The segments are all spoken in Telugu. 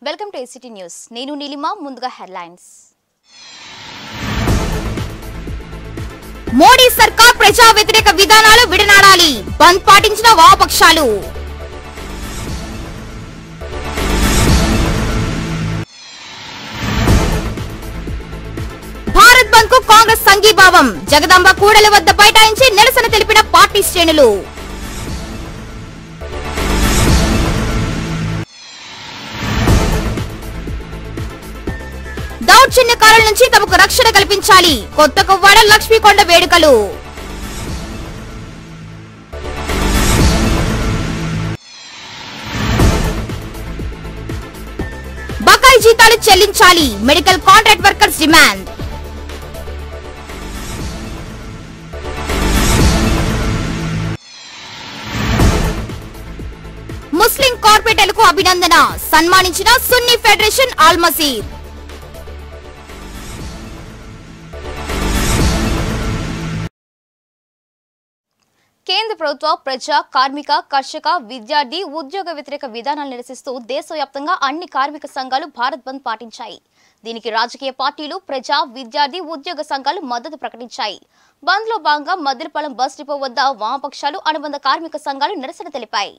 వెల్కమ్ టు ఏసీటీ న్యూస్ నేను నీలిమా ముందుగా హెడ్లైన్స్ మోడీ సర్కార్ ప్రజా వ్యతిరేక విధానాలు విడనాడాలి బంద్ పాటించిన వామపక్షాలు భారత్ బంద్ కు కాంగ్రెస్ సంఘీభావం జగదాంబ కూడలి వద్ద బైఠాయించి నిరసన తెలిపిన పార్టీ శ్రేణులు దౌర్జన్యకారుల నుంచి తమకు రక్షణ కల్పించాలి కొత్త కొవ్వాడ లక్ష్మీకొండ వేడుకలు బకాయి జీతాలు చెల్లించాలి మెడికల్ కాంట్రాక్ట్ వర్కర్స్ డిమాండ్ ముస్లిం కార్పొరేటర్లకు అభినందన సన్మానించిన సున్నీ ఫెడరేషన్ ఆల్ మసీద్ కేంద్ర ప్రభుత్వ ప్రజా కార్మిక కర్షక విద్యార్థి ఉద్యోగ వ్యతిరేక విధానాలు నిరసిస్తూ దేశవ్యాప్తంగా అన్ని కార్మిక సంఘాలు భారత్ బంద్ పాటించాయి దీనికి రాజకీయ పార్టీలు ప్రజా విద్యార్థి ఉద్యోగ సంఘాలు మద్దతు ప్రకటించాయి బంద్ లో భాగంగా మద్దిలపాలెం బస్ డిపో వద్ద వామపక్షాలు అనుబంధ కార్మిక సంఘాలు నిరసన తెలిపాయి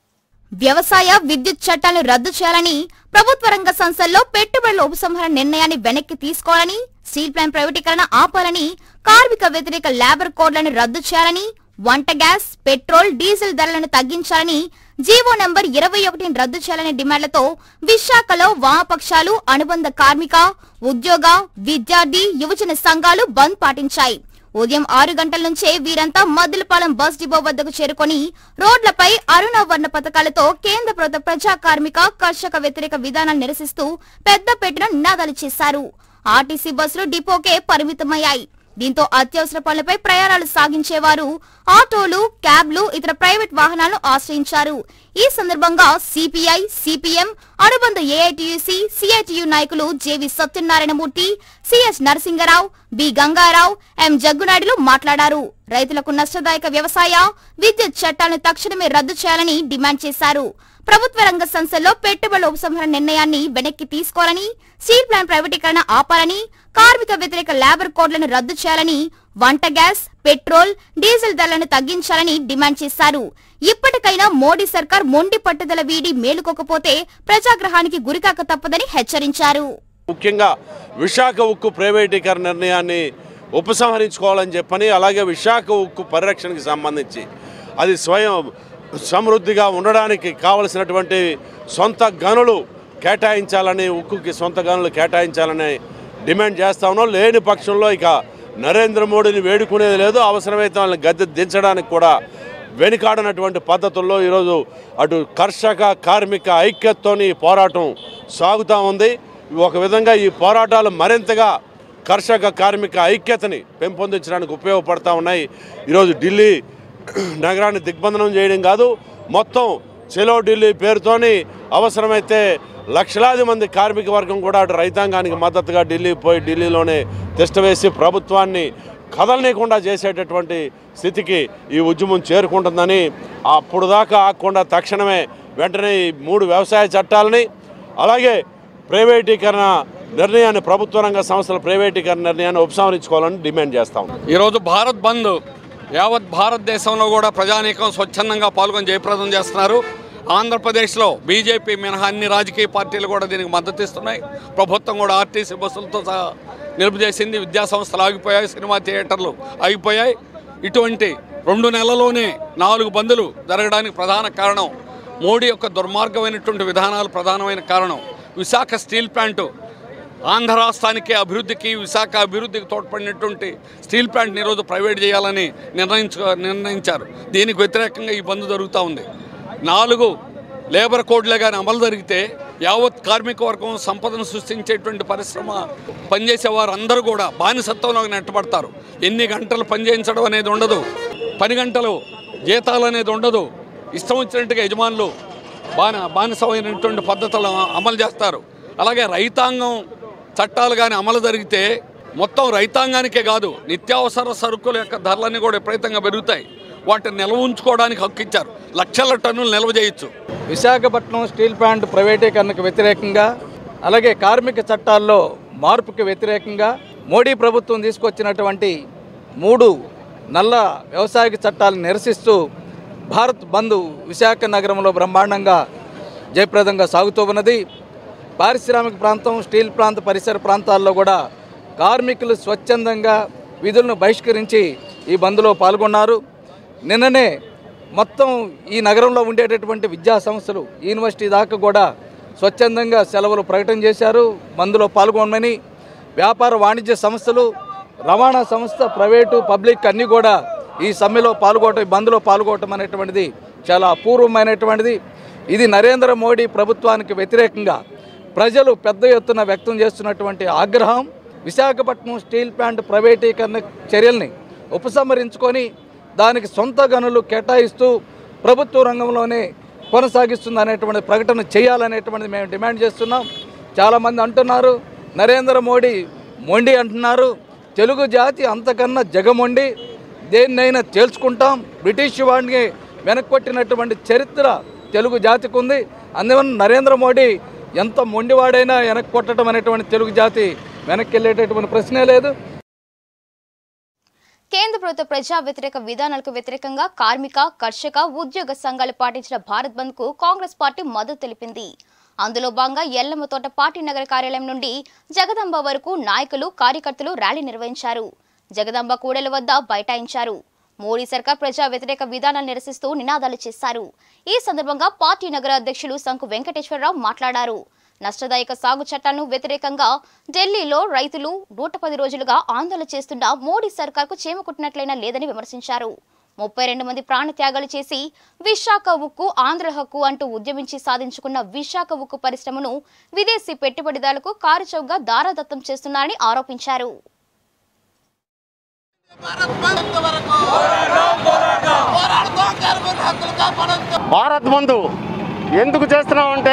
వ్యవసాయ విద్యుత్ చట్టాలను రద్దు చేయాలని ప్రభుత్వ రంగ సంస్థల్లో పెట్టుబడుల ఉపసంహరణ నిర్ణయాన్ని వెనక్కి తీసుకోవాలని స్టీల్ ప్లాంట్ ప్రైవేటీకరణ ఆపాలని కార్మిక వ్యతిరేక లేబర్ కోడ్లను రద్దు చేయాలని వంట గ్యాస్ పెట్రోల్ డీజిల్ ధరలను తగ్గించాలని జీవో నంబర్ ఇరవై ఒకటిని రద్దు చేయాలనే డిమాండ్లతో విశాఖలో వామపక్షాలు అనుబంధ కార్మిక ఉద్యోగ విద్యార్థి యువజన సంఘాలు బంద్ పాటించాయి ఉదయం ఆరు గంటల నుంచే వీరంతా మద్దిలపాలెం బస్ డిపో వద్దకు చేరుకొని రోడ్లపై అరుణవర్ణ పథకాలతో కేంద్ర ప్రభుత్వ ప్రజా కార్మిక కర్షక వ్యతిరేక విధానాలు నిరసిస్తూ పెద్ద పెట్టిన నినాదాలు చేశారు ఆర్టీసీ బస్సులు డిపోకే పరిమితమయ్యాయి దీంతో అత్యవసర పనులపై ప్రయాణాలు సాగించేవారు ఆటోలు క్యాబ్లు ఇతర ప్రైవేట్ వాహనాలను ఆశ్రయించారు ఈ సందర్భంగా సిపిఐ సిపిఎం అనుబంధ ఏఐటియుసి సిఐటియు నాయకులు JV Satyanarayanamurthy CS Narasingarao B Gangarao M జగ్గునాయుడులు మాట్లాడారు రైతులకు నష్టదాయక వ్యవసాయ విద్యుత్ చట్టాలను తక్షణమే రద్దు చేయాలని డిమాండ్ చేశారు ప్రభుత్వ రంగ సంస్థల్లో పెట్టుబడుల ఉపసంహరణ నిర్ణయాన్ని వెనక్కి తీసుకోవాలని స్టీల్ ప్లాంట్ ప్రైవేటీకరణ ఆపాలని కార్మిక వ్యతిరేక లేబర్ కోడ్లను రద్దు చేయాలని వంట గ్యాస్ పెట్రోల్ డీజిల్ ధరలను తగ్గించాలని డిమాండ్ చేశారు ఇప్పటికైనా మోడీ సర్కార్ మొండి పట్టుదల వీడి మేలుకోకపోతే ప్రజాగ్రహానికి గురికాక తప్పదని హెచ్చరించారు ముఖ్యంగా విశాఖ ఉక్కు ప్రైవేటీకరణ నిర్ణయాన్ని ఉపసంహరించుకోవాలని చెప్పని అలాగే విశాఖ ఉక్కు పరిరక్షణకి సంబంధించి అది స్వయం సమృద్ధిగా ఉండడానికి కావలసినటువంటి సొంత గనులు కేటాయించాలని ఉక్కుకి సొంత గనులు కేటాయించాలని డిమాండ్ చేస్తా ఉన్నాం లేని పక్షంలో ఇక నరేంద్ర మోడీని వేడుకునేది లేదు అవసరమైతే వాళ్ళని గద్దె దించడానికి కూడా వెనుకాడనటువంటి పద్ధతుల్లో ఈరోజు అటు కర్షక కార్మిక ఐక్యతతోని ఈ పోరాటం సాగుతూ ఉంది ఒక విధంగా ఈ పోరాటాలు మరింతగా కర్షక కార్మిక ఐక్యతని పెంపొందించడానికి ఉపయోగపడతా ఉన్నాయి ఈరోజు ఢిల్లీ నగరాన్ని దిగ్బంధనం చేయడం కాదు మొత్తం చెలో ఢిల్లీ పేరుతోని అవసరమైతే లక్షలాది మంది కార్మిక వర్గం కూడా అటు రైతాంగానికి మద్దతుగా ఢిల్లీ పోయి ఢిల్లీలోనే తిష్టవేసి ప్రభుత్వాన్ని కదలనీయకుండా చేసేటటువంటి స్థితికి ఈ ఉద్యమం చేరుకుంటుందని అప్పుడు దాకా ఆగకుండా తక్షణమే వెంటనే ఈ మూడు వ్యవసాయ చట్టాలని అలాగే ప్రైవేటీకరణ నిర్ణయాన్ని ప్రభుత్వ రంగ సంస్థల ప్రైవేటీకరణ నిర్ణయాన్ని ఉపసంహరించుకోవాలని డిమాండ్ చేస్తాం ఈరోజు భారత్ బంద్ యావత్ భారతదేశంలో కూడా ప్రజానీకం స్వచ్ఛందంగా పాల్గొని జయప్రదం చేస్తున్నారు ఆంధ్రప్రదేశ్లో బీజేపీ మినహా అన్ని రాజకీయ పార్టీలు కూడా దీనికి మద్దతు ఇస్తున్నాయి ప్రభుత్వం కూడా ఆర్టీసీ బస్సులతో సహా నిలుపుచేసింది విద్యా సంస్థలు ఆగిపోయాయి సినిమా థియేటర్లు ఆగిపోయాయి ఇటువంటి రెండు నెలల్లోనే నాలుగు బందులు జరగడానికి ప్రధాన కారణం మోడీ యొక్క దుర్మార్గమైనటువంటి విధానాలు ప్రధానమైన కారణం విశాఖ స్టీల్ ప్లాంటు ఆంధ్ర రాష్ట్రానికి అభివృద్ధికి విశాఖ అభివృద్ధికి తోడ్పడినటువంటి స్టీల్ ప్లాంట్ని ఈరోజు ప్రైవేట్ చేయాలని నిర్ణయించు నిర్ణయించారు దీనికి వ్యతిరేకంగా ఈ బంద్ జరుగుతూ ఉంది నాలుగు లేబర్ కోడ్లే కానీ అమలు జరిగితే యావత్ కార్మిక వర్గం సంపదను సృష్టించేటువంటి పరిశ్రమ పనిచేసే వారు అందరూ కూడా బానిసత్వంలోకి నెట్టబడతారు ఎన్ని గంటలు పనిచేయించడం అనేది ఉండదు పని గంటలు జీతాలు అనేది ఉండదు ఇష్టం వచ్చినట్టుగా యజమానులు బాన బానిసమైనటువంటి పద్ధతులను అమలు చేస్తారు అలాగే రైతాంగం చట్టాలు కానీ అమలు జరిగితే మొత్తం రైతాంగానికే కాదు నిత్యావసర సరుకుల యొక్క ధరలన్నీ కూడా విపరీతంగా పెరుగుతాయి వాటిని నిల్వ ఉంచుకోవడానికి హక్కు ఇచ్చారు లక్షల టన్నులు నిల్వ చేయొచ్చు విశాఖపట్నం స్టీల్ ప్లాంట్ ప్రైవేటీకరణకు వ్యతిరేకంగా అలాగే కార్మిక చట్టాల్లో మార్పుకి వ్యతిరేకంగా మోడీ ప్రభుత్వం తీసుకొచ్చినటువంటి మూడు నల్ల వ్యవసాయక చట్టాలను నిరసిస్తూ భారత్ బంద్ విశాఖ నగరంలో బ్రహ్మాండంగా జయప్రదంగా సాగుతూ ఉన్నది పారిశ్రామిక ప్రాంతం స్టీల్ ప్రాంత పరిసర ప్రాంతాల్లో కూడా కార్మికులు స్వచ్ఛందంగా విధులను బహిష్కరించి ఈ బంద్లో పాల్గొన్నారు నిన్ననే మొత్తం ఈ నగరంలో ఉండేటటువంటి విద్యా సంస్థలు యూనివర్సిటీ దాకా కూడా స్వచ్ఛందంగా సెలవులు ప్రకటన చేశారు బంద్లో పాల్గొనమని వ్యాపార వాణిజ్య సంస్థలు రవాణా సంస్థ ప్రైవేటు పబ్లిక్ అన్నీ కూడా ఈ సమ్మెలో పాల్గొనటం ఈ బంద్లో పాల్గొనటం అనేటువంటిది చాలా అపూర్వమైనటువంటిది ఇది నరేంద్ర మోడీ ప్రభుత్వానికి వ్యతిరేకంగా ప్రజలు పెద్ద ఎత్తున వ్యక్తం చేస్తున్నటువంటి ఆగ్రహం విశాఖపట్నం స్టీల్ ప్లాంట్ ప్రైవేటీకరణ చర్యల్ని ఉపసంహరించుకొని దానికి సొంత గనులు కేటాయిస్తూ ప్రభుత్వ రంగంలోనే కొనసాగిస్తుంది అనేటువంటి ప్రకటన చేయాలనేటువంటిది మేము డిమాండ్ చేస్తున్నాం చాలామంది అంటున్నారు నరేంద్ర మోడీ మొండి అంటున్నారు తెలుగు జాతి అంతకన్నా జగమొండి దేన్నైనా తేల్చుకుంటాం బ్రిటిష్ వాడిని వెనక్కొట్టినటువంటి చరిత్ర తెలుగు జాతికి ఉంది అందువల్ల నరేంద్ర మోడీ ఎంత మొండివాడైనా వెనక్కి కొట్టడం అనేటువంటి తెలుగు జాతి వెనక్కి వెళ్ళేటటువంటి ప్రశ్నే లేదు కేంద్ర ప్రభుత్వ ప్రజా వ్యతిరేక విధానాలకు వ్యతిరేకంగా కార్మిక కర్షక ఉద్యోగ సంఘాలు పాటించిన భారత్ బంద్ కు కాంగ్రెస్ పార్టీ మద్దతు తెలిపింది అందులో భాగంగా ఎల్లమ్మతోట పార్టీ నగర కార్యాలయం నుండి జగదాంబ వరకు నాయకులు కార్యకర్తలు ర్యాలీ నిర్వహించారు జగదాంబ కూడలి వద్ద బైఠాయించారు మోడీ సర్కార్ ప్రజా వ్యతిరేక విధానాలు నిరసిస్తూ నినాదాలు చేశారు ఈ సందర్భంగా పార్టీ నగర అధ్యక్షులు శంకు వెంకటేశ్వరరావు మాట్లాడారు నష్టదాయక సాగు చట్టాలను వ్యతిరేకంగా ఢిల్లీలో రైతులు నూట పది రోజులుగా ఆందోళన చేస్తున్న మోడీ సర్కార్కు చేమకుట్టినట్లయినా లేదని విమర్శించారు ముప్పై రెండు మంది ప్రాణత్యాగాలు చేసి విశాఖ ఉక్కు ఆంధ్ర హక్కు అంటూ ఉద్యమించి సాధించుకున్న విశాఖ ఉక్కు పరిశ్రమను విదేశీ పెట్టుబడిదారులకు కారుచౌకగా దారాదత్తం చేస్తున్నారని ఆరోపించారు భారత్ బంధు ఎందుకు చేస్తున్నామంటే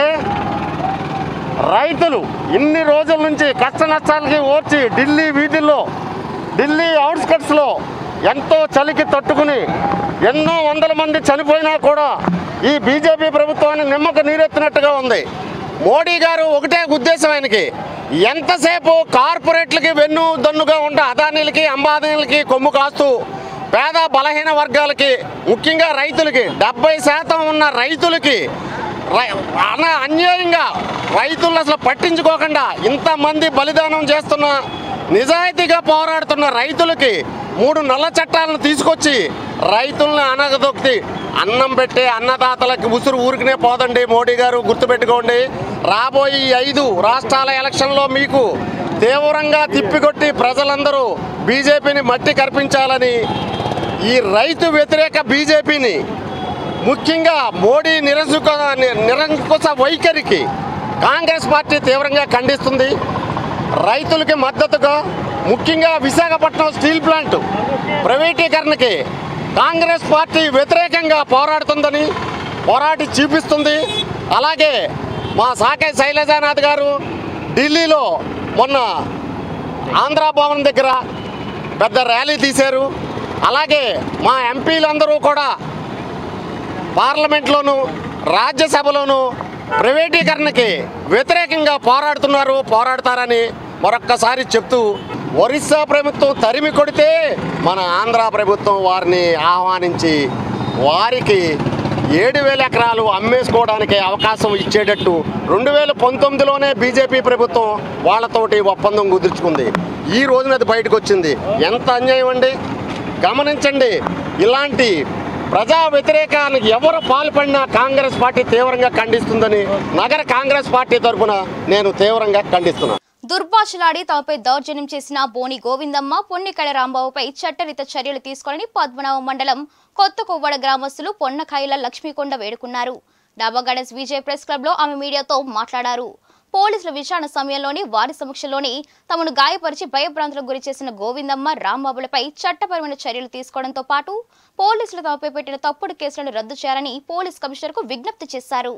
రైతులు ఇన్ని రోజుల నుంచి కష్ట నష్టాలకి ఓర్చి ఢిల్లీ వీధుల్లో ఢిల్లీ అవుట్స్కట్స్లో ఎంతో చలికి తట్టుకుని ఎన్నో వందల మంది చనిపోయినా కూడా ఈ బీజేపీ ప్రభుత్వాన్ని నిమ్మక నీరెత్తినట్టుగా ఉంది మోడీ గారు ఒకటే ఉద్దేశం ఆయనకి ఎంతసేపు కార్పొరేట్లకి వెన్ను దన్నుగా ఉండే అదానీలకి అంబానీలకి కొమ్ము కాస్తూ పేద బలహీన వర్గాలకి ముఖ్యంగా రైతులకి డెబ్బై శాతం ఉన్న రైతులకి రై- అన అన్యాయంగా రైతులను అసలు పట్టించుకోకుండా ఇంతమంది బలిదానం చేస్తున్న నిజాయితీగా పోరాడుతున్న రైతులకి మూడు నల్ల చట్టాలను తీసుకొచ్చి రైతులను అనగదొక్కి అన్నం పెట్టే అన్నదాతలకు ఉసురు ఊరికనే పోదండి మోడీ గారు గుర్తుపెట్టుకోండి రాబోయే ఈ ఐదు రాష్ట్రాల ఎలక్షన్లో మీకు తీవ్రంగా తిప్పికొట్టి ప్రజలందరూ బీజేపీని మట్టి కర్పించాలని ఈ రైతు వ్యతిరేక బీజేపీని ముఖ్యంగా మోడీ నిరంకుశ నిరంకుశ వైఖరికి కాంగ్రెస్ పార్టీ తీవ్రంగా ఖండిస్తుంది రైతులకి మద్దతుగా ముఖ్యంగా విశాఖపట్నం స్టీల్ ప్లాంట్ ప్రైవేటీకరణకి కాంగ్రెస్ పార్టీ వ్యతిరేకంగా పోరాడుతుందని పోరాటి చూపిస్తుంది అలాగే మా సాకే శైలజానాథ్ గారు ఢిల్లీలో మొన్న ఆంధ్ర భవన్ దగ్గర పెద్ద ర్యాలీ తీశారు అలాగే మా ఎంపీలందరూ కూడా పార్లమెంట్లోను రాజ్యసభలోను ప్రైవేటీకరణకి వ్యతిరేకంగా పోరాడుతున్నారు పోరాడతారని మరొక్కసారి చెప్తూ ఒరిస్సా ప్రభుత్వం తరిమి కొడితే మన ఆంధ్ర ప్రభుత్వం వారిని ఆహ్వానించి వారికి ఏడు వేల ఎకరాలు అమ్మేసుకోవడానికి అవకాశం ఇచ్చేటట్టు రెండు వేల పంతొమ్మిదిలోనే బీజేపీ ప్రభుత్వం వాళ్ళతోటి ఒప్పందం కుదుర్చుకుంది ఈ రోజున అది బయటకు వచ్చింది ఎంత అన్యాయం అండి గమనించండి ఇలాంటి ప్రజా వ్యతిరేకానికి ఎవరు పాల్పడినా కాంగ్రెస్ పార్టీ తీవ్రంగా ఖండిస్తుందని నగర కాంగ్రెస్ పార్టీ తరఫున నేను తీవ్రంగా ఖండిస్తున్నాను దుర్భాషలాడి తమపై దౌర్జన్యం చేసిన బోని గోవిందమ్మ పొన్నికళ రాంబాబుపై చట్టరీత చర్యలు తీసుకోవాలని పద్మనాభం మండలం కొత్త కొవ్వడ గ్రామస్తులు పొన్నకాయల లక్ష్మీకొండ వేడుకున్నారు డాబా గార్డెన్స్ విజయ్ ప్రెస్ క్లబ్ లో ఆమె మీడియాతో మాట్లాడారు పోలీసుల విచారణ సమయంలోని వారి సమక్షంలోని తమను గాయపరిచి భయభ్రాంతులకు గురి చేసిన గోవిందమ్మ రాంబాబులపై చట్టపరమైన చర్యలు తీసుకోవడంతో పాటు పోలీసులు తమపై పెట్టిన తప్పుడు కేసులను రద్దు చేయాలని పోలీస్ కమిషనర్కు విజ్ఞప్తి చేశారు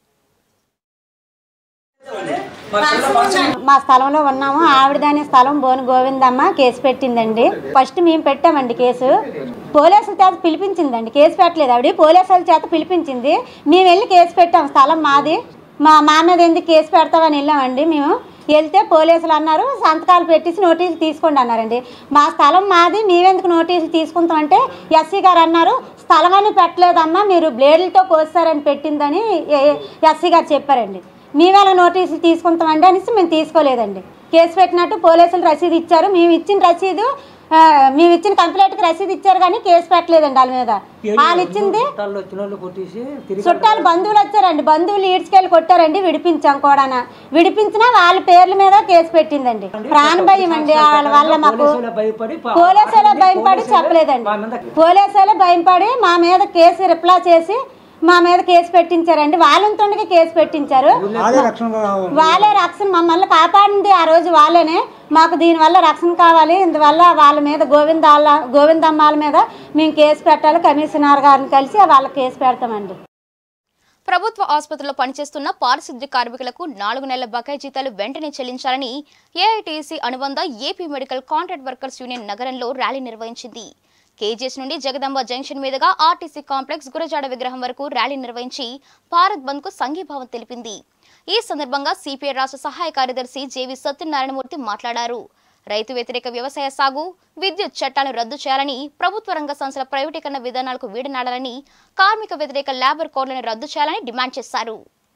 మా స్థలంలో ఉన్నాము ఆవిడ దాని స్థలం బోని గోవిందమ్మ కేసు పెట్టిందండి ఫస్ట్ మేము పెట్టామండి కేసు పోలీసుల చేత పిలిపించిందండి కేసు పెట్టలేదు ఆవిడ పోలీసుల చేత పిలిపించింది మేము వెళ్ళి కేసు పెట్టాం స్థలం మాది మా మా మీద ఎందుకు కేసు పెడతామని వెళ్ళామండి మేము వెళ్తే పోలీసులు అన్నారు సంతకాలు పెట్టేసి నోటీసులు తీసుకోండి అన్నారండి మా స్థలం మాది మేమెందుకు నోటీసులు తీసుకుంటామంటే ఎస్సీ గారు అన్నారు స్థలం అని పెట్టలేదమ్మా మీరు బ్లేడ్లతో కోస్తారని పెట్టిందని ఎస్సీ గారు చెప్పారండి మేమేలా నోటీసులు తీసుకుంటామండి అనేసి మేము తీసుకోలేదండి కేసు పెట్టినట్టు పోలీసులు రసీదు ఇచ్చారు మేము ఇచ్చిన రసీదు ఆ, మేము ఇచ్చిన కంప్లైంట్కి రసీదు ఇచ్చారు కానీ కేసు పెట్టలేదండి వాళ్ళ మీద వాళ్ళు ఇచ్చింది చుట్టాలు వచ్చిన వాళ్ళు కొట్టేసి తిరిగి చుట్టాలు బంధువులు వచ్చారండి బంధువులు ఈడ్చుకెళ్ళి కొట్టారండి విడిపించాం కూడా విడిపించినా వాళ్ళ పేర్ల మీద కేసు పెట్టిందండి ప్రాణ భయం అండి వాళ్ళ వల్ల మాకు పోలీసులు భయపడి పా- పోలీసులే భయపడి చెప్పలేదండి మా మీద పోలీసులే భయపడి మా మీద కేసు రిప్లై చేసి మా మీద కేసు పెట్టించారండి వాళ్ళంతుండగా కేసు పెట్టించారు వాళ్ళే రక్షణ మమ్మల్ని కాపాడింది ఆ రోజు వాళ్ళనే మాకు దీనివల్ల రక్షణ కావాలి ఇందువల్ల వాళ్ళ మీద గోవిందాల గోవిందమ్మాల మీద మేము కేసు పెట్టాలి కమిషనర్ గారిని కలిసి వాళ్ళ కేసు పెడతామండి ప్రభుత్వ ఆసుపత్రిలో పనిచేస్తున్న పారిశుద్ధ్య కార్మికులకు నాలుగు నెలల బకాయి జీతాలు వెంటనే చెల్లించాలని ఏఐటీసీ అనుబంధ AP medical contract workers union నగరంలో ర్యాలీ నిర్వహించింది కేజీఎస్ నుండి జగదంబ జంక్షన్ మీదుగా ఆర్టీసీ కాంప్లెక్స్ గురజాడ విగ్రహం వరకు ర్యాలీ నిర్వహించి భారత్ బంద్ కు సంఘీభావం తెలిపింది ఈ సందర్భంగా సిపిఐ రాష్ట్ర సహాయ కార్యదర్శి జేవి సత్యనారాయణమూర్తి మాట్లాడారు రైతు వ్యతిరేక వ్యవసాయ సాగు విద్యుత్ చట్టాలను రద్దు చేయాలని ప్రభుత్వ రంగ సంస్థల ప్రైవేటీకరణ విధానాలకు వీడనాడాలని కార్మిక వ్యతిరేక లేబర్ కోడ్లను రద్దు చేయాలని డిమాండ్ చేశారు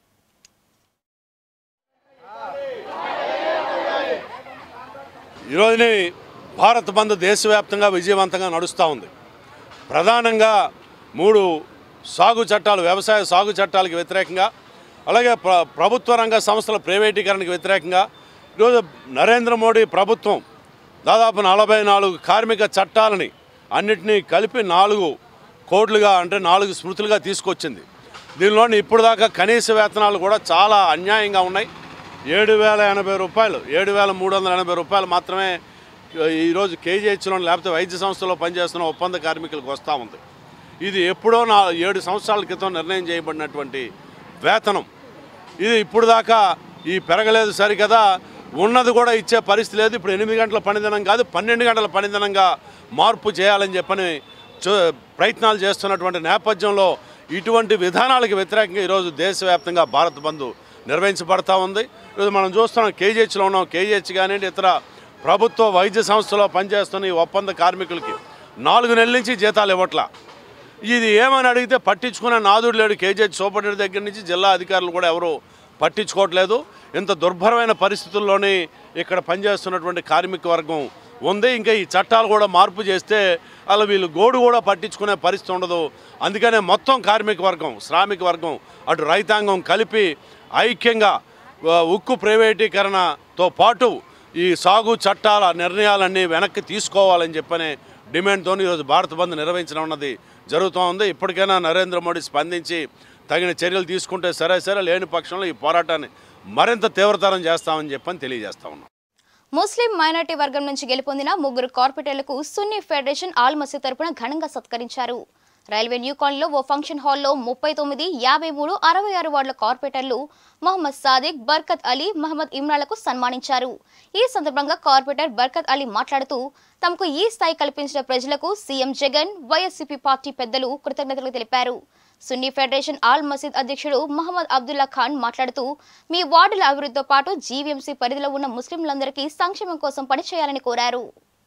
ఈరోజుని భారత్ బంద్ దేశవ్యాప్తంగా విజయవంతంగా నడుస్తూ ఉంది ప్రధానంగా మూడు సాగు చట్టాలు వ్యవసాయ సాగు చట్టాలకు వ్యతిరేకంగా అలాగే ప్ర ప్రభుత్వ రంగ సంస్థల ప్రైవేటీకరణకు వ్యతిరేకంగా ఈరోజు నరేంద్ర మోడీ ప్రభుత్వం దాదాపు నలభై నాలుగు కార్మిక చట్టాలని అన్నిటినీ కలిపి నాలుగు కోడ్లుగా అంటే నాలుగు స్మృతులుగా తీసుకొచ్చింది దీనిలోని ఇప్పుడు దాకా కనీస వేతనాలు కూడా చాలా అన్యాయంగా ఉన్నాయి ఏడు వేల ఎనభై రూపాయలు ఏడు వేల మూడు వందల ఎనభై రూపాయలు మాత్రమే ఈరోజు కేజీహెచ్లో లేకపోతే వైద్య సంస్థలో పనిచేస్తున్న ఒప్పంద కార్మికులకు వస్తూ ఉంది ఇది ఎప్పుడో నా ఏడు సంవత్సరాల క్రితం నిర్ణయం చేయబడినటువంటి వేతనం ఇది ఇప్పుడు దాకా ఈ పెరగలేదు సరికదా ఉన్నది కూడా ఇచ్చే పరిస్థితి లేదు ఇప్పుడు ఎనిమిది గంటల పనిదినం కాదు పన్నెండు గంటల పనిదినంగా మార్పు చేయాలని చెప్పని చూ- ప్రయత్నాలు చేస్తున్నటువంటి నేపథ్యంలో ఇటువంటి విధానాలకు వ్యతిరేకంగా ఈరోజు దేశవ్యాప్తంగా భారత్ బంద్ నిర్వహించబడతా ఉంది ఈరోజు మనం చూస్తున్నాం కేజీహెచ్లో ఉన్నాం కేజీహెచ్ కానివ్వండి ఇతర ప్రభుత్వ వైద్య సంస్థలో పనిచేస్తున్న ఈ ఒప్పంద కార్మికులకి నాలుగు నెలల నుంచి జీతాలు ఇవ్వట్లా ఇది ఏమని అడిగితే పట్టించుకునే నాదుడు లేడు కేజీహెచ్ సూపరింటెండెంట్ దగ్గర నుంచి జిల్లా అధికారులు కూడా ఎవరు పట్టించుకోవట్లేదు ఇంత దుర్భరమైన పరిస్థితుల్లోనే ఇక్కడ పనిచేస్తున్నటువంటి కార్మిక వర్గం ఉంది ఇంకా ఈ చట్టాలు కూడా మార్పు చేస్తే అలా వీళ్ళు గోడు కూడా పట్టించుకునే పరిస్థితి ఉండదు అందుకనే మొత్తం కార్మిక వర్గం శ్రామిక వర్గం అటు రైతాంగం కలిపి ఐక్యంగా ఆ, ఉక్కు ప్రైవేటీకరణతో పాటు ఈ సాగు చట్టాల నిర్ణయాలన్నీ వెనక్కి తీసుకోవాలని చెప్పనే డిమాండ్తో ఈరోజు భారత్ బంద్ నిర్వహించడం అన్నది జరుగుతూ ఉంది ఇప్పటికైనా నరేంద్ర మోడీ స్పందించి తగిన చర్యలు తీసుకుంటే సరే సరే లేని పక్షంలో ఈ పోరాటాన్ని మరింత తీవ్రతరం చేస్తామని చెప్పని తెలియజేస్తా ఉన్నాం ముస్లిం మైనార్టీ వర్గం నుంచి గెలుపొందిన ముగ్గురు కార్పొరేటర్లకు సున్నీ ఫెడరేషన్ ఆల్ మసీద్ తరపున ఘనంగా సత్కరించారు రైల్వే న్యూ కాలనీలో ఓ ఫంక్షన్ హాల్లో ముప్పై తొమ్మిది యాభై మూడు అరవై ఆరు వార్డుల కార్పొరేటర్లు మొహమ్మద్ సాదిక్ బర్కత్ అలీ మహమ్మద్ ఇమ్రాన్లకు సన్మానించారు ఈ సందర్భంగా కార్పొరేటర్ బర్కత్ అలీ మాట్లాడుతూ తమకు ఈ స్థాయి కల్పించిన ప్రజలకు సీఎం జగన్ వైఎస్సీపీ పార్టీ పెద్దలు కృతజ్ఞతలు తెలిపారు సున్నీ ఫెడరేషన్ ఆల్ మసీద్ అధ్యక్షుడు మహమ్మద్ అబ్దుల్లా ఖాన్ మాట్లాడుతూ మీ వార్డుల అభివృద్ధితో పాటు జీవీఎంసీ పరిధిలో ఉన్న ముస్లింలందరికీ సంక్షేమం కోసం పనిచేయాలని కోరారు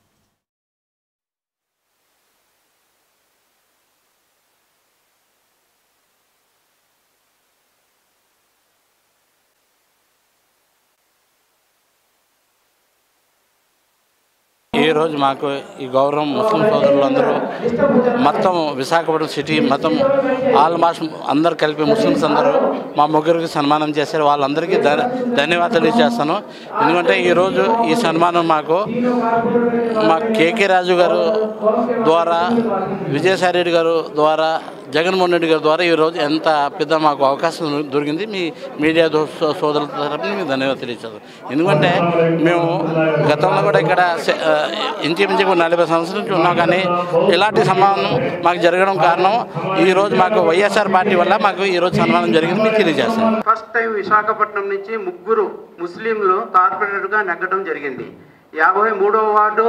ఈరోజు మాకు ఈ గౌరవం ముస్లిం సోదరులందరూ మొత్తం విశాఖపట్నం సిటీ మొత్తం ఆల్మోస్ట్ అందరు కలిపి ముస్లిమ్స్ అందరూ మా ముగ్గురికి సన్మానం చేశారు వాళ్ళందరికీ ధ ధన్యవాదాలు చేస్తాను ఎందుకంటే ఈరోజు ఈ సన్మానం మాకు మా కేకే రాజు గారు ద్వారా విజయసాయి రెడ్డి గారు ద్వారా జగన్మోహన్ రెడ్డి గారి ద్వారా ఈరోజు ఎంత పెద్ద మాకు అవకాశం దొరికింది మీ మీడియా దో- సో- సోదరుల తరపున మీకు ధన్యవాదాలు తెలియజేస్తాను ఎందుకంటే మేము గతంలో కూడా ఇక్కడ సె- ఆ, ఇంచుమించు నలభై సంవత్సరాల నుంచి ఉన్నాం కానీ ఇలాంటి సన్మానం మాకు జరగడం కారణం ఈరోజు మాకు వైఎస్ఆర్ పార్టీ వల్ల మాకు ఈరోజు సన్మానం జరిగింది మీకు తెలియజేస్తాను ఫస్ట్ టైం విశాఖపట్నం నుంచి ముగ్గురు ముస్లింలు కార్పొరేటర్గా నెగ్గడం జరిగింది యాభై మూడవ వార్డు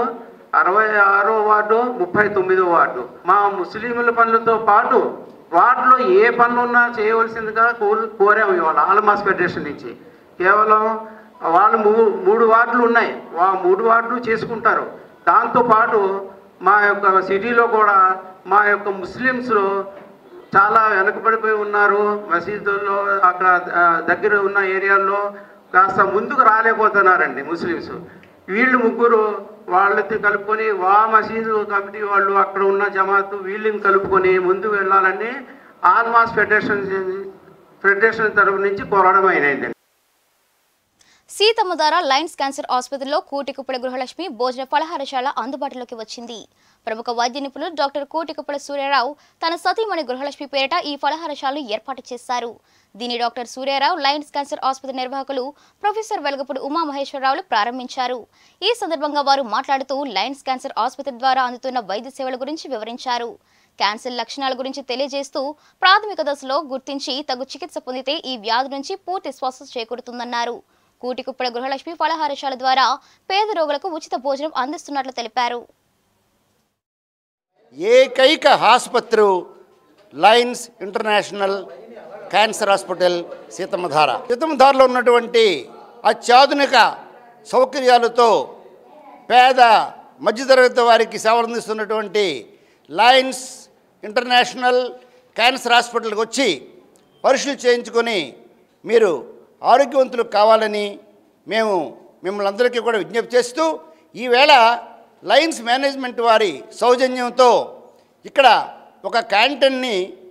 అరవై ఆరో వార్డు ముప్పై తొమ్మిదో వార్డు మా ముస్లింల పనులతో పాటు వార్డులో ఏ పనులు ఉన్నా చేయవలసిందిగా కోరు కోరాము ఇవాళ ఆల్మాస్ ఫెడరేషన్ నుంచి కేవలం వాళ్ళు మూ మూడు వార్డులు ఉన్నాయి ఆ మూడు వార్డులు చేసుకుంటారు దాంతోపాటు మా యొక్క సిటీలో కూడా మా యొక్క ముస్లిమ్స్లో చాలా వెనకబడిపోయి ఉన్నారు మసీదుల్లో అక్కడ ఆ, దగ్గర ఉన్న ఏరియాల్లో కాస్త ముందుకు రాలేకపోతున్నారండి ముస్లిమ్స్ వీళ్ళు ముగ్గురు వాళ్ళతో కలుపుకొని వా మసీదు కమిటీ వాళ్ళు అక్కడ ఉన్న జమాత్ వీళ్ళని కలుపుకొని ముందుకు వెళ్ళాలని ఆల్మాస్ ఫెడరేషన్ ఫెడరేషన్ తరపు నుంచి కోరడం అయినది సీతమ్మధార లయన్స్ క్యాన్సర్ ఆసుపత్రిలో కూటికుప్పల గృహలక్ష్మి భోజన ఫలహారశాల అందుబాటులోకి వచ్చింది ప్రముఖ వైద్య నిపుణులు డాక్టర్ కూటికుప్పల సూర్యారావు తన సతీమణి గృహలక్ష్మి పేరిట ఈ ఫలహారశాలను ఏర్పాటు చేశారు దీన్ని డాక్టర్ సూర్యారావు లయన్స్ క్యాన్సర్ ఆసుపత్రి నిర్వాహకులు ప్రొఫెసర్ వెలగపూడి ఉమామహేశ్వరరావులు ప్రారంభించారు ఈ సందర్భంగా వారు మాట్లాడుతూ లయన్స్ క్యాన్సర్ ఆసుపత్రి ద్వారా అందుతున్న వైద్య సేవల గురించి వివరించారు క్యాన్సర్ లక్షణాల గురించి తెలియజేస్తూ ప్రాథమిక దశలో గుర్తించి తగు చికిత్స పొందితే ఈ వ్యాధి నుంచి పూర్తి స్వస్థత చేకూరుతుందన్నారు కూటికుప్పల గృహలక్ష్మి ఫలహారశాల ద్వారా పేద రోగులకు ఉచిత భోజనం అందిస్తున్నట్లు తెలిపారు ఏకైక ఆసుపత్రి Lions International cancer hospital Seethammadhara సీతమ్మధారలో ఉన్నటువంటి అత్యాధునిక సౌకర్యాలతో పేద మధ్యతరగతి వారికి సేవలు అందిస్తున్నటువంటి లయన్స్ ఇంటర్నేషనల్ క్యాన్సర్ హాస్పిటల్కి వచ్చి పరీక్షలు చేయించుకొని మీరు ఆరోగ్యవంతులు కావాలని మేము మిమ్మల్ని అందరికీ కూడా విజ్ఞప్తి చేస్తూ ఈవేళ లయన్స్ మేనేజ్మెంట్ వారి సౌజన్యంతో ఇక్కడ ఒక క్యాంటీన్ని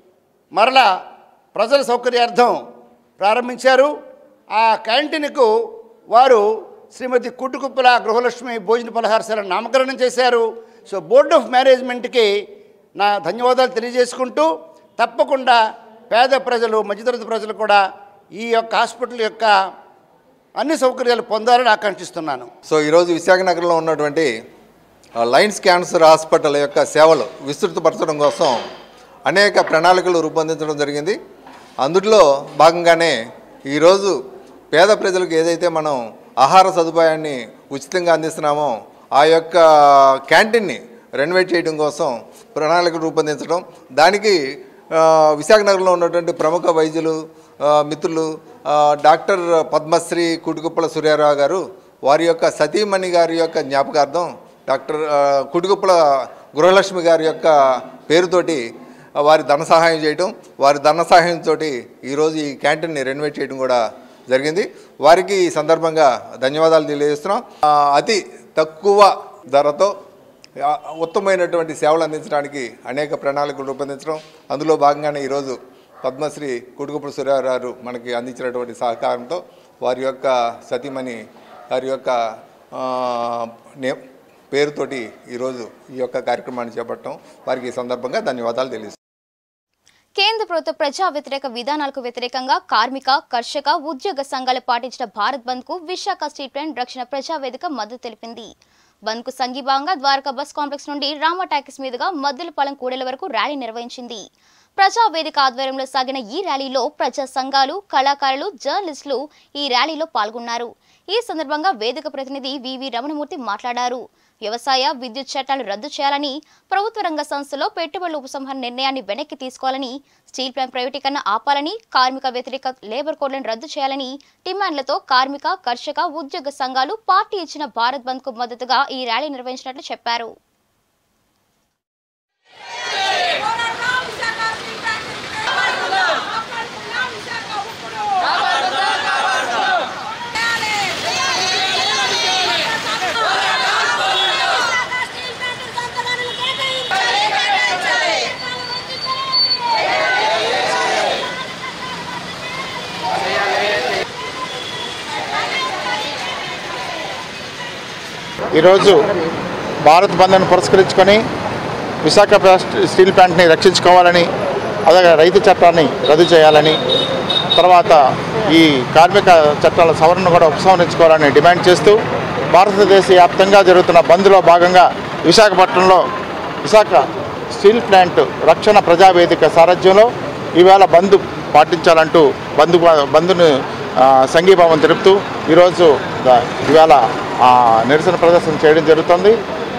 మరలా ప్రజల సౌకర్యార్థం ప్రారంభించారు ఆ క్యాంటీన్కు వారు శ్రీమతి కుట్టుకుప్పల గృహలక్ష్మి భోజన పలహారశాల నామకరణం చేశారు సో బోర్డ్ ఆఫ్ మేనేజ్మెంట్కి నా ధన్యవాదాలు తెలియజేసుకుంటూ తప్పకుండా పేద ప్రజలు మధ్యతరగతి ప్రజలు కూడా ఈ యొక్క హాస్పిటల్ యొక్క అన్ని సౌకర్యాలు పొందాలని ఆకాంక్షిస్తున్నాను సో ఈరోజు విశాఖనగరంలో ఉన్నటువంటి ఆ, లయన్స్ క్యాన్సర్ హాస్పిటల్ యొక్క సేవలు విస్తృతపరచడం కోసం అనేక ప్రణాళికలు రూపొందించడం జరిగింది అందులో భాగంగానే ఈరోజు పేద ప్రజలకు ఏదైతే మనం ఆహార సదుపాయాన్ని ఉచితంగా అందిస్తున్నామో ఆ యొక్క క్యాంటీన్ని రెనోవేట్ చేయడం కోసం ప్రణాళిక రూపొందించడం దానికి ఆ, విశాఖనగరంలో ఉన్నటువంటి ప్రముఖ వైద్యులు ఆ, మిత్రులు ఆ, డాక్టర్ పద్మశ్రీ కుటుకుప్పల సూర్యారావు గారు వారి యొక్క సతీమణి గారి యొక్క జ్ఞాపకార్థం డాక్టర్ ఆ, కుటుకుప్పల గృహలక్ష్మి గారి యొక్క పేరుతోటి ఆ, వారి ధన సహాయం చేయడం వారి ధన సహాయంతో ఈరోజు ఈ క్యాంటీన్ని రెనోవేట్ చేయడం కూడా జరిగింది వారికి ఈ సందర్భంగా ధన్యవాదాలు తెలియజేస్తున్నాం ఆ, అతి తక్కువ ధరతో ఆ, ఉత్తమమైనటువంటి సేవలు అందించడానికి అనేక ప్రణాళికలు రూపొందించడం అందులో భాగంగానే ఈరోజు పద్మశ్రీ కుడుగుపుడు సూర్యారావు మనకి అందించినటువంటి సహకారంతో వారి యొక్క సతీమణి వారి యొక్క ఆ, నే పేరుతోటి ఈరోజు ఈ యొక్క కార్యక్రమాన్ని చేపట్టడం వారికి ఈ సందర్భంగా ధన్యవాదాలు తెలియజేస్తున్నాను కేంద్ర ప్రభుత్వ ప్రజా వ్యతిరేక విధానాలకు వ్యతిరేకంగా కార్మిక కర్షక ఉద్యోగ సంఘాలు పాటించిన భారత్ బంద్ కు విశాఖ స్ట్రీట్ ప్లాంట్ రక్షణ ప్రజావేదిక మద్దతు తెలిపింది బంద్ కు సంఘీభాగంగా ద్వారకా బస్ కాంప్లెక్స్ నుండి రామ టాకీస్ మీదుగా మద్దులపాలెం కూడెల వరకు ర్యాలీ నిర్వహించింది ప్రజావేదిక ఆధ్వర్యంలో సాగిన ఈ ర్యాలీలో ప్రజా సంఘాలు కళాకారులు జర్నలిస్టులు ఈ ర్యాలీలో పాల్గొన్నారు ఈ సందర్భంగా వేదిక ప్రతినిధి వివి రమణమూర్తి మాట్లాడారు వ్యవసాయ విద్యుత్ చట్టాలు రద్దు చేయాలని ప్రభుత్వ రంగ సంస్థలో పెట్టుబడుల ఉపసంహరణ నిర్ణయాన్ని వెనక్కి తీసుకోవాలని స్టీల్ ప్లాంట్ ప్రైవేటీకరణ ఆపాలని కార్మిక వ్యతిరేక లేబర్ కోడ్లను రద్దు చేయాలని డిమాండ్లతో కార్మిక కర్షక ఉద్యోగ సంఘాలు పార్టీ ఇచ్చిన భారత్ బంద్ కు మద్దతుగా ఈ ర్యాలీ నిర్వహించినట్లు చెప్పారు ఈరోజు భారత్ బంద్ను పురస్కరించుకొని విశాఖ ప్లాస్ట్ స్టీల్ ప్లాంట్ని రక్షించుకోవాలని అలాగే రైతు చట్టాన్ని రద్దు చేయాలని తర్వాత ఈ కార్మిక చట్టాల సవరణ కూడా ఉపసంహరించుకోవాలని డిమాండ్ చేస్తూ భారతదేశ వ్యాప్తంగా జరుగుతున్న బంద్లో భాగంగా విశాఖపట్నంలో విశాఖ స్టీల్ ప్లాంట్ రక్షణ ప్రజావేదిక సారథ్యంలో ఈవేళ బంద్ పాటించాలంటూ బంద్ బంద్ను ఆ, సంఘీభావం తెలుపుతూ ఈరోజు ద- ఈవేళ ఆ, నిరసన ప్రదర్శన చేయడం జరుగుతుంది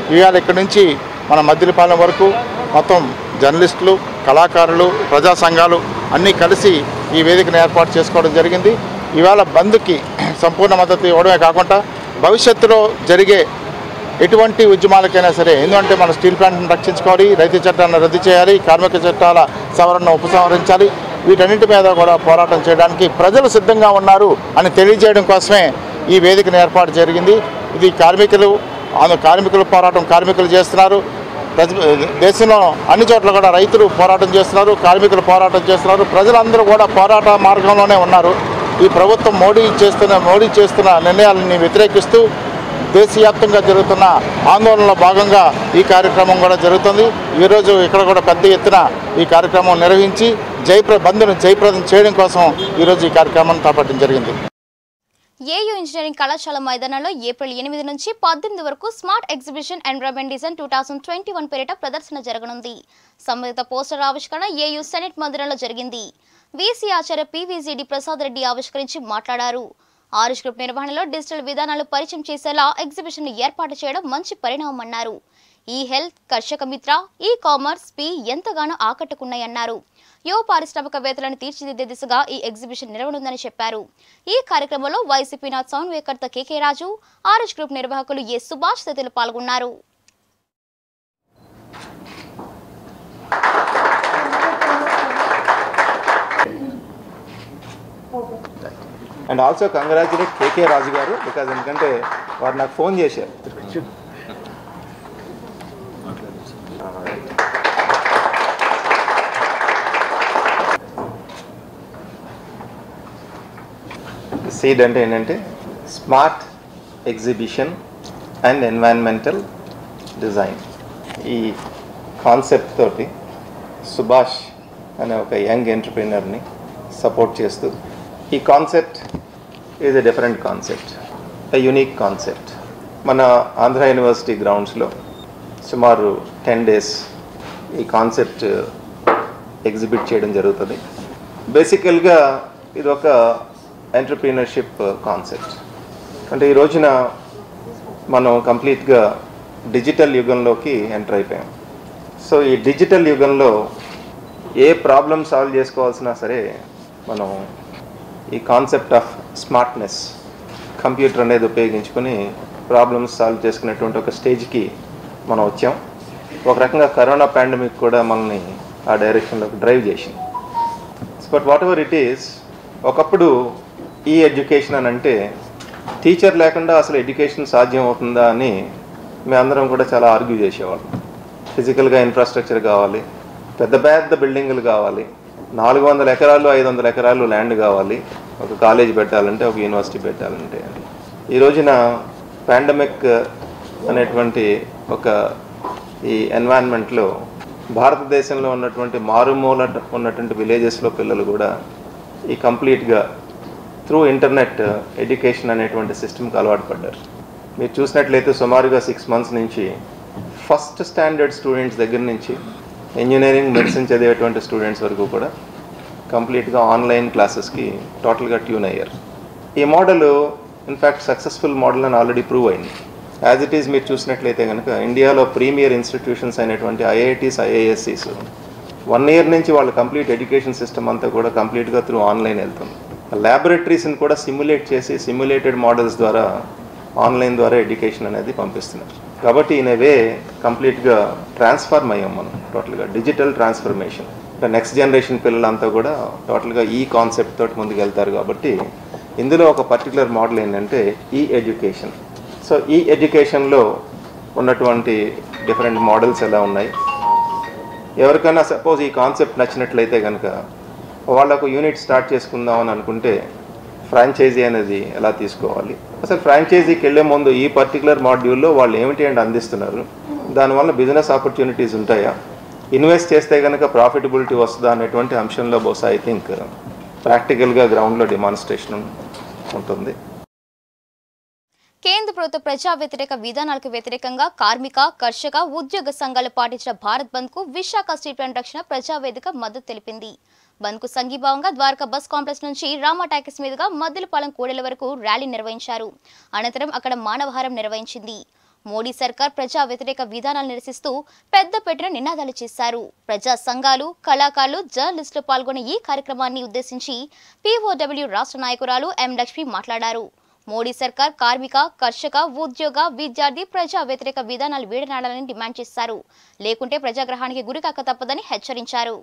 ఇవాళ ఇక్కడి నుంచి మన మద్దిలపాలెం వరకు మొత్తం జర్నలిస్టులు కళాకారులు ప్రజా సంఘాలు అన్నీ కలిసి ఈ వేదికను ఏర్పాటు చేసుకోవడం జరిగింది ఇవాళ బంద్కి సంపూర్ణ మద్దతు ఇవ్వడమే కాకుండా భవిష్యత్తులో జరిగే ఎటువంటి ఉద్యమాలకైనా సరే ఎందుకంటే మన స్టీల్ ప్లాంట్ను రక్షించుకోవాలి రైతు చట్టాన్ని రద్దు చేయాలి కార్మిక చట్టాల సవరణను ఉపసంహరించాలి వీటన్నిటి మీద కూడా పోరాటం చేయడానికి ప్రజలు సిద్ధంగా ఉన్నారు అని తెలియజేయడం కోసమే ఈ వేదికను ఏర్పాటు జరిగింది ఇది కార్మికులు ఆంధ్ర కార్మికుల పోరాటం కార్మికులు చేస్తున్నారు ప్రజ దేశంలో అన్ని చోట్ల కూడా రైతులు పోరాటం చేస్తున్నారు కార్మికులు పోరాటం చేస్తున్నారు ప్రజలందరూ కూడా పోరాట మార్గంలోనే ఉన్నారు ఈ ప్రభుత్వం మోడీ చేస్తున్న మోడీ చేస్తున్న నిర్ణయాలని వ్యతిరేకిస్తూ దేశవ్యాప్తంగా జరుగుతున్న ఆందోళనలో భాగంగా ఈ కార్యక్రమం కూడా జరుగుతుంది ఈరోజు ఇక్కడ కూడా పెద్ద ఎత్తున ఈ కార్యక్రమం నిర్వహించి జయప్ర బంద్ను జయప్రదం చేయడం కోసం ఈరోజు ఈ కార్యక్రమాన్ని చేపట్టడం జరిగింది ఏయూ ఇంజనీరింగ్ కళాశాల మైదానంలో ఏప్రిల్ ఎనిమిది నుంచి పద్దెనిమిది వరకు smart exhibition environment design two thousand twenty one పేరిట ప్రదర్శన జరగనుంది సంబంధిత పోస్టర్ ఆవిష్కరణ ఏయూ సెనెట్ మందిరంలో జరిగింది వీసీ ఆచార్య పివిజిడి ప్రసాద్ రెడ్డి ఆవిష్కరించి మాట్లాడారు ఆరుష్ గ్రూప్ నిర్వహణలో డిజిటల్ విధానాలు పరిచయం చేసేలా ఎగ్జిబిషన్ ఏర్పాటు చేయడం మంచి పరిణామమన్నారు ఈ హెల్త్ కర్షక మిత్ర ఈ కామర్స్ పి ఎంతగానో ఆకట్టుకున్నాయన్నారు యువ పారిశ్రామికవేత్తలను తీర్చిదిద్దే దిశగా ఈ ఎగ్జిబిషన్ నిలవనుందని చెప్పారు ఈ కార్యక్రమంలో వైసీపీ నాథ్ సౌండ్ వేకర్త కేకే రాజు ఆర్ఎస్ గ్రూప్ నిర్వాహకులు ఎ సుభాష్ తదితరులు పాల్గొన్నారు and also congratulate KK Raju గారు బికాజ్ ఎందుకంటే వారు నాకు ఫోన్ చేశారు సీడ్ అంటే ఏంటంటే smart exhibition and environmental design ఈ కాన్సెప్ట్ తోటి సుభాష్ అనే ఒక యంగ్ ఎంటర్ప్రీనర్ని సపోర్ట్ చేస్తూ ఈ concept is a different concept a unique concept మన ఆంధ్ర యూనివర్సిటీ గ్రౌండ్స్లో సుమారు టెన్ డేస్ ఈ కాన్సెప్ట్ ఎగ్జిబిట్ చేయడం జరుగుతుంది బేసికల్గా ఇది ఒక ఎంటర్ప్రీనర్షిప్ కాన్సెప్ట్ అంటే ఈ రోజున మనం కంప్లీట్గా డిజిటల్ యుగంలోకి ఎంటర్ అయిపోయాం సో ఈ డిజిటల్ యుగంలో ఏ ప్రాబ్లం సాల్వ్ చేసుకోవాల్సినా సరే మనం ఈ కాన్సెప్ట్ ఆఫ్ స్మార్ట్నెస్ కంప్యూటర్ అనేది ఉపయోగించుకొని ప్రాబ్లమ్స్ సాల్వ్ చేసుకునేటువంటి ఒక స్టేజ్కి మనం వచ్చాం ఒక రకంగా కరోనా పాండమిక్ కూడా మనల్ని ఆ డైరెక్షన్లోకి డ్రైవ్ చేసింది but whatever it is ఒకప్పుడు ఈ ఎడ్యుకేషన్ అని అంటే టీచర్ లేకుండా అసలు ఎడ్యుకేషన్ సాధ్యం అవుతుందా అని మేమందరం కూడా చాలా ఆర్గ్యూ చేసేవాళ్ళం ఫిజికల్గా ఇన్ఫ్రాస్ట్రక్చర్ కావాలి పెద్ద పెద్ద బిల్డింగులు కావాలి నాలుగు వందల ఎకరాలు ఐదు వందల ఎకరాలు ల్యాండ్ కావాలి ఒక కాలేజ్ పెట్టాలంటే ఒక యూనివర్సిటీ పెట్టాలంటే అని ఈ రోజున పాండమిక్ అనేటువంటి ఒక ఈ ఎన్వైరన్మెంట్లో భారతదేశంలో ఉన్నటువంటి మారుమూల ఉన్నటువంటి విలేజెస్లో పిల్లలు కూడా ఈ కంప్లీట్గా త్రూ ఇంటర్నెట్ ఎడ్యుకేషన్ అనేటువంటి సిస్టమ్కి అలవాటు పడ్డారు మీరు చూసినట్లయితే సుమారుగా సిక్స్ మంత్స్ నుంచి ఫస్ట్ స్టాండర్డ్ స్టూడెంట్స్ దగ్గర నుంచి ఇంజనీరింగ్ మెడిసిన్ చదివేటువంటి స్టూడెంట్స్ వరకు కూడా కంప్లీట్గా ఆన్లైన్ క్లాసెస్కి టోటల్గా ట్యూన్ అయ్యారు ఈ మోడల్ ఇన్ఫ్యాక్ట్ సక్సెస్ఫుల్ మోడల్ అని ఆల్రెడీ ప్రూవ్ అయింది యాజ్ ఇట్ ఈస్ మీరు చూసినట్లయితే కనుక ఇండియాలో ప్రీమియర్ ఇన్స్టిట్యూషన్స్ అయినటువంటి ఐఐటీస్ ఐఏఎస్సీస్ వన్ ఇయర్ నుంచి వాళ్ళ కంప్లీట్ ఎడ్యుకేషన్ సిస్టమ్ అంతా కూడా కంప్లీట్గా త్రూ ఆన్లైన్ వెళ్తుంది ల్యాబొరేటరీస్ని కూడా సిమ్యులేట్ చేసి సిమ్యులేటెడ్ మోడల్స్ ద్వారా ఆన్లైన్ ద్వారా ఎడ్యుకేషన్ అనేది పంపిస్తున్నారు కాబట్టి ఇన్ వే కంప్లీట్గా ట్రాన్స్ఫార్మ్ అయ్యాం మనం టోటల్గా డిజిటల్ ట్రాన్స్ఫర్మేషన్ అంటే నెక్స్ట్ జనరేషన్ పిల్లలంతా కూడా టోటల్గా ఈ కాన్సెప్ట్ తోటి ముందుకు వెళ్తారు కాబట్టి ఇందులో ఒక పర్టికులర్ మోడల్ ఏంటంటే ఈ ఎడ్యుకేషన్ సో ఈ ఎడ్యుకేషన్లో ఉన్నటువంటి డిఫరెంట్ మోడల్స్ ఎలా ఉన్నాయి ఎవరికైనా సపోజ్ ఈ కాన్సెప్ట్ నచ్చినట్లయితే కనుక వాళ్ళకు యూనిట్ స్టార్ట్ చేసుకుందాం అని అనుకుంటే ఫ్రాంచైజీ అనేది ఎలా తీసుకోవాలి అసలు ఫ్రాంచైజీకి వెళ్ళే ముందు ఈ పర్టికులర్ మాడ్యూల్లో వాళ్ళు ఏమిటి అండ్ అందిస్తున్నారు దానివల్ల బిజినెస్ ఆపర్చునిటీస్ ఉంటాయా ఇన్వెస్ట్ చేస్తే కనుక ప్రాఫిటబిలిటీ వస్తుందా అనేటువంటి అంశంలో బహుశా ఐ థింక్ ప్రాక్టికల్గా గ్రౌండ్లో డిమాన్స్ట్రేషన్ ఉంటుంది కేంద్ర ప్రభుత్వ ప్రజా వ్యతిరేక విధానాలకు వ్యతిరేకంగా కార్మిక కర్షక ఉద్యోగ సంఘాలు పాటించిన భారత్ బంద్ కు విశాఖ స్టీల్ ప్లాంట్ రక్షణ ప్రజావేదిక మద్దతు తెలిపింది బంద్ కు సంఘీభావంగా ద్వారకా బస్ కాంప్లెక్స్ నుంచి రామా టాకీస్ మీదుగా మద్దిలపాలెం కూడెల వరకు ర్యాలీ నిర్వహించారు అనంతరం అక్కడ మానవహారం నిర్వహించింది మోడీ సర్కార్ ప్రజా వ్యతిరేక విధానాలు నిరసిస్తూ పెద్ద పెట్టిన నినాదాలు చేశారు ప్రజా సంఘాలు కళాకారులు జర్నలిస్టులు పాల్గొన్న ఈ కార్యక్రమాన్ని ఉద్దేశించి పీఓడబ్ల్యూ రాష్ట్ర నాయకురాలు ఎం లక్ష్మి మాట్లాడారు మోడీ సర్కార్ కార్మిక కర్షక ఉద్యోగ విద్యార్థి ప్రజా వ్యతిరేక విధానాలు వీడనాడాలని డిమాండ్ చేశారు లేకుంటే ప్రజాగ్రహానికి గురికాక తప్పదని హెచ్చరించారు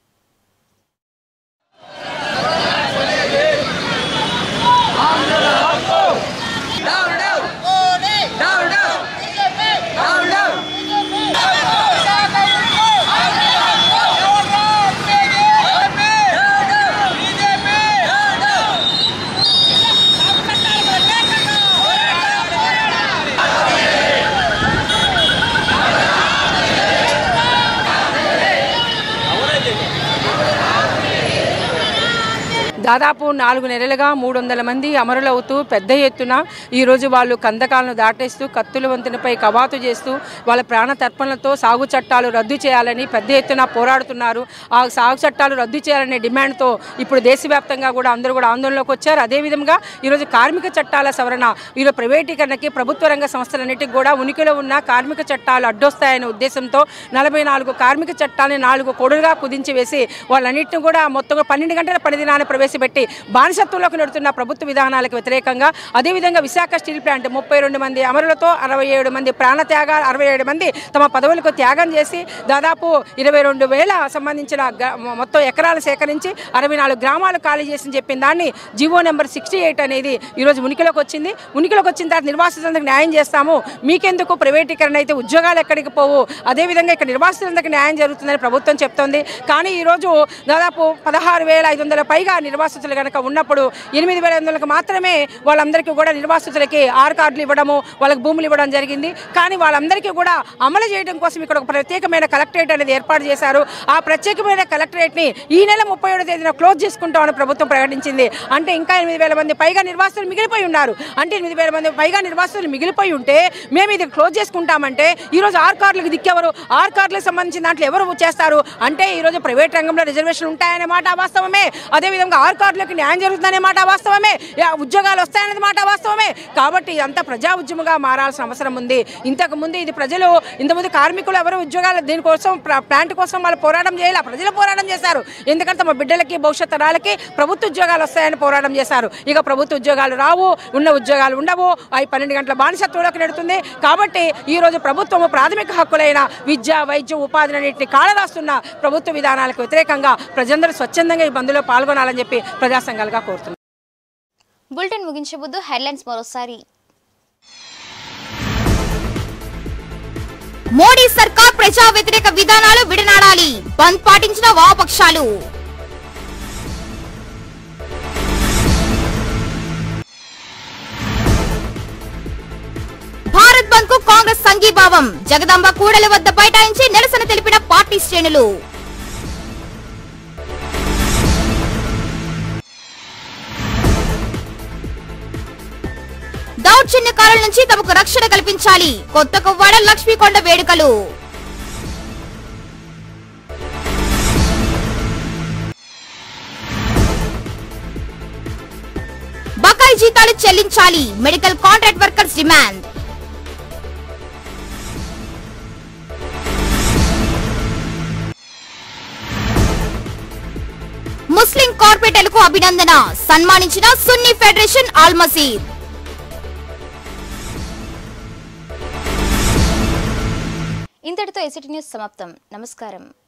దాదాపు నాలుగు నెలలుగా మూడు వందల మంది అమరులవుతూ పెద్ద ఎత్తున ఈరోజు వాళ్ళు కందకాలను దాటేస్తూ కత్తుల వంతెనపై కవాతు చేస్తూ వాళ్ళ ప్రాణ తర్పణలతో సాగు చట్టాలు రద్దు చేయాలని పెద్ద ఎత్తున పోరాడుతున్నారు ఆ సాగు చట్టాలు రద్దు చేయాలనే డిమాండ్తో ఇప్పుడు దేశవ్యాప్తంగా కూడా అందరూ కూడా ఆందోళనలోకి వచ్చారు అదేవిధంగా ఈరోజు కార్మిక చట్టాల సవరణ ఈరోజు ప్రైవేటీకరణకి ప్రభుత్వ రంగ సంస్థలన్నిటికీ కూడా ఉనికిలో ఉన్న కార్మిక చట్టాలు అడ్డొస్తాయనే ఉద్దేశంతో నలభై నాలుగు కార్మిక చట్టాన్ని నాలుగు కొడులుగా కుదించి వేసి వాళ్ళన్నింటిని కూడా మొత్తం పన్నెండు గంటల పని దినాన్ని ప్రవేశపెట్టి బానిసత్వంలోకి నడుతున్న ప్రభుత్వ విధానాలకు వ్యతిరేకంగా అదేవిధంగా విశాఖ స్టీల్ ప్లాంట్ ముప్పై రెండు మంది అమరులతో అరవై ఏడు మంది ప్రాణ త్యాగాలు అరవై ఏడు మంది తమ పదవులకు త్యాగం చేసి దాదాపు ఇరవై రెండు వేల సంబంధించిన గ- మొత్తం ఎకరాలు సేకరించి అరవై నాలుగు గ్రామాలు ఖాళీ చేసి చెప్పిన దాన్ని జివో నెంబర్ సిక్స్టీ ఎయిట్ అనేది ఈరోజు ఉనికిలోకి వచ్చింది ఉనికిలోకి వచ్చిన తర్వాత నిర్వాసితులందరికీ న్యాయం చేస్తాము మీకెందుకు ప్రైవేటీకరణ అయితే ఉద్యోగాలు ఎక్కడికి పోవు అదేవిధంగా ఇక్కడ నిర్వాసితులందరికీ న్యాయం జరుగుతుందని ప్రభుత్వం చెప్తోంది కానీ ఈరోజు దాదాపు పదహారు వేల ఐదు వందల పైగా నిర్వాసితులు కనుక ఉన్నప్పుడు ఎనిమిది వేల ఐదు వందలకు మాత్రమే వాళ్ళందరికీ కూడా నిర్వాసితులకి ఆర్ కార్డులు ఇవ్వడము వాళ్ళకి భూములు ఇవ్వడం జరిగింది కానీ వాళ్ళందరికీ కూడా అమలు చేయడం కోసం ఇక్కడ ఒక ప్రత్యేకమైన కలెక్టరేట్ అనేది ఏర్పాటు చేశారు ఆ ప్రత్యేకమైన కలెక్టరేట్ని ఈ నెల ముప్పై ఏడో తేదీన క్లోజ్ చేసుకుంటామని ప్రభుత్వం ప్రకటించింది అంటే ఇంకా ఎనిమిది వేల మంది పైగా నిర్వాసితులు మిగిలిపోయి ఉన్నారు అంటే ఎనిమిది వేల మంది పైగా నిర్వాసితులు మిగిలిపోయి ఉంటే మేము ఇది క్లోజ్ చేసుకుంటామంటే ఈరోజు ఆర్ కార్డులకు దిక్కెవరు ఆర్ కార్డులకు సంబంధించిన దాంట్లో ఎవరు చేస్తారు అంటే ఈరోజు ప్రైవేట్ రంగంలో రిజర్వేషన్ ఉంటాయనే మాట వాస్తవమే అదేవిధంగా ఆర్ కార్డులకు న్యాయం జరుగుతుందనే మాట వాస్తవమే యా, ఉద్యోగాలు వస్తాయనేది మాట వాస్తవమే కాబట్టి ఇదంతా ప్రజా ఉద్యమంగా మారాల్సిన అవసరం ఉంది ఇంతకు ముందు ఇది ప్రజలు ఇంతకుముందు కార్మికులు ఎవరు ఉద్యోగాలు దీనికోసం ప్ర- ప్లాంట్ కోసం వాళ్ళు పోరాటం చేయాలి ప్రజలు పోరాటం చేశారు ఎందుకంటే తమ బిడ్డలకి భవిష్యత్ తరాలకి ప్రభుత్వ ఉద్యోగాలు వస్తాయని పోరాటం చేశారు ఇక ప్రభుత్వ ఉద్యోగాలు రావు ఉన్న ఉద్యోగాలు ఉండవు అవి పన్నెండు గంటల బానిసత్వంలోకి నెడుతుంది కాబట్టి ఈ రోజు ప్రభుత్వం ప్రాథమిక హక్కులైన విద్య వైద్యం ఉపాధిలన్నింటినీ కాళరాస్తున్న ప్రభుత్వ విధానాలకు వ్యతిరేకంగా ప్రజలందరూ స్వచ్ఛందంగా ఈ బంద్లో పాల్గొనాలని చెప్పి ప్రజా సంఘాలుగా కోరుతున్నారు బులెటిన్ ముగించే ముందు హెడ్లైన్స్ మరోసారి మోడీ సర్కార్ ప్రజా వ్యతిరేక విధానాలు విడనాడాలి బంద్ పాటించిన వామపక్షాలు భారత్ బంద్ కు కాంగ్రెస్ సంఘీభావం జగదాంబ కూడలి వద్ద బైఠాయించి నిరసన తెలిపిన పార్టీ శ్రేణులు దౌర్జన్యకారుల నుంచి తమకు రక్షణ కల్పించాలి కొత్త కొవ్వాడ లక్ష్మీకొండ వేడుకలు బకాయి జీతాలు చెల్లించాలి మెడికల్ కాంట్రాక్ట్ వర్కర్స్ డిమాండ్ ముస్లిం కార్పొరేటర్లకు అభినందన సన్మానించిన సున్నీ ఫెడరేషన్ ఆల్ మసీద్ ఇంతటితో ఎసిటీ న్యూస్ సమాప్తం నమస్కారం